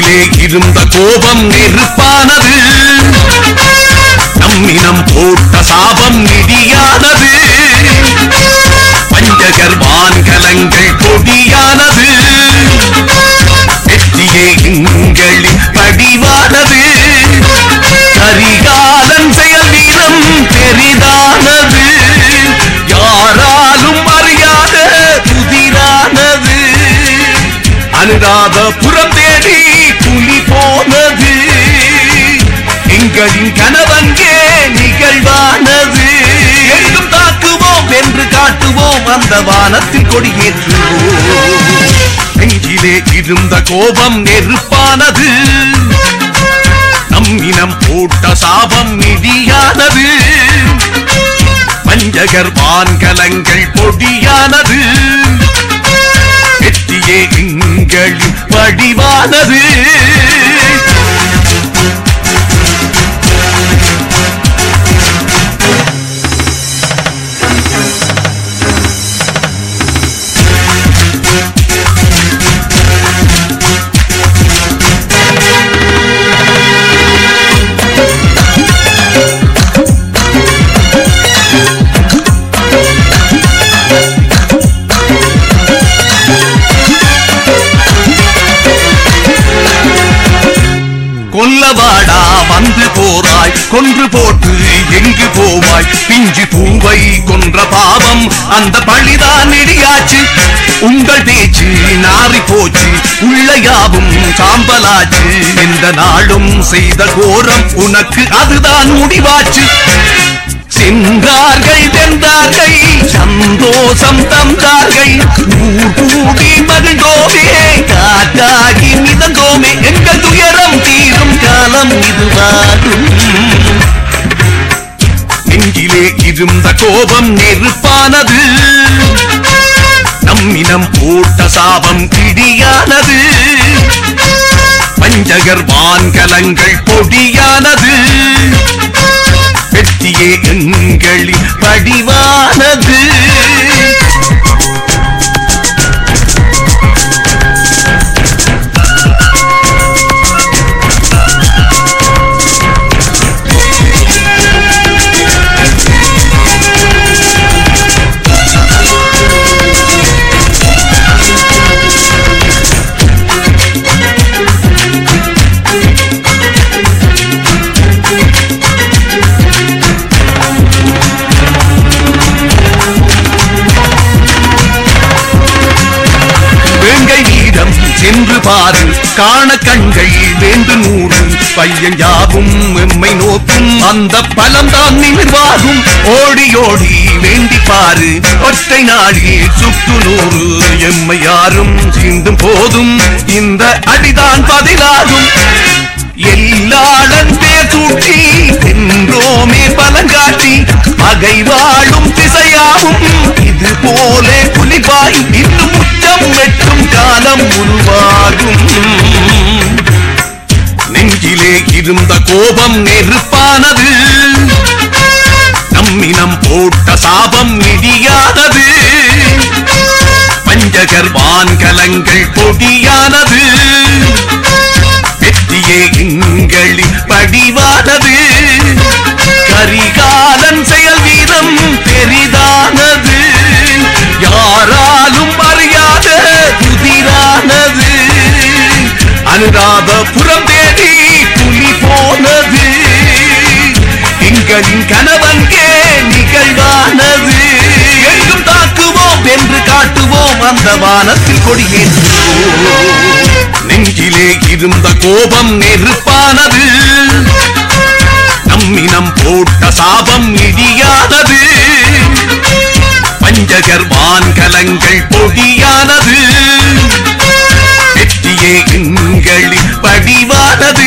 நெஞ்சிலே இருந்த கோபம் நெருப்பானது நம்மினம் போட்ட சாபம் நிதியானது பஞ்சகர் வான்கலங்கள் கொடியானது வெற்றியே எங்களின் படிவானது கரிகாலன் செயல் வீரம் பெரிதானது யாராலும் அறியாத புதிரானது அனுராதபுரம் தேடி புலி போனது எங்களின் கனவங்கே நிகழ்வானது எங்கும் தாக்குவோம் என்று காட்டுவோம் அந்த வானத்தில் கொடியேற்றுவோம் நெஞ்சிலே இருந்த கோபம் நெருப்பானது நம் இனம் போட்ட சாபம் நிதியானது பஞ்சகர் வான்கலங்கள் பொடியானது வெற்றியே எங்களின் வடிவானது கொல்லவாடா வந்து போராய் கொன்று போட்டு எங்கு போவாய் பிஞ்சு பூவை கொன்ற பாவம் அந்த பழிதான் இடியாச்சு உங்கள் பேச்சு நாரி போச்சு உள்ளையாவும் சாம்பலாச்சு எந்த நாளும் செய்த கோரம் உனக்கு அதுதான் முடிவாச்சு சென்றார்கள் வென்றார்கள் சந்தோஷம் தந்தார்கள் ஊர் கூடி மகிழ்ந்தோமே காற்றாகி மிதந்தோமே எங்கள் துயரம் தீரும் காலம் இதுவாகும் நெஞ்சிலே இருந்த கோபம் நெருப்பானது நம்மினம் போட்ட சாபம் இடியானது பஞ்சகர் வான்கலங்கள் பொடியானது வெற்றியே எங்களின் படிவானது வேங்கை வீரம் சென்று பாரு காண கண்கள் வேண்டு நூறு பையன் யாவும் எம்மை நோக்கும் அந்த பலம்தான் நிமிர்வாகும் ஓடி ஓடி வேண்டி பாரு ஒற்றை நாளில் சுற்று நூறு எம்மை யாரும் சீண்டும் போதும் இந்த அடிதான் பதிலாகும் எல்லாளன் பேர் சூட்டி என்றோமே பலங்காட்டி பகை வாழும் திசையாகும் இது போல புலிபாய் இன்னும் உச்சம் வெட்டும் காலம் உருவாகும் நெஞ்சிலே இருந்த கோபம் நெருப்பானது நம்மினம் போட்ட சாபம் இடியானது பஞ்சகர் வான்கலங்கள் பொடியானது வெற்றியே எங்களின் படிவானது கரிகாலன் செயல் வீரம் பெரிதானது யாராலும் அறியாத புதிரானது அனுராதபுரம் தேடி புலி போனது எங்களின் கனவங்கே நிகழ்வானது எங்கும் தாக்குவோம் என்று காட்டுவோம் அந்த வானத்தில் கொடியேற்றுவோம் நெஞ்சிலே இருந்த கோபம் நெருப்பானது நம்மினம் போட்ட சாபம் இடியானது பஞ்சகர் வான்கலங்கள் பொடியானது வெற்றியே எங்களின் படிவானது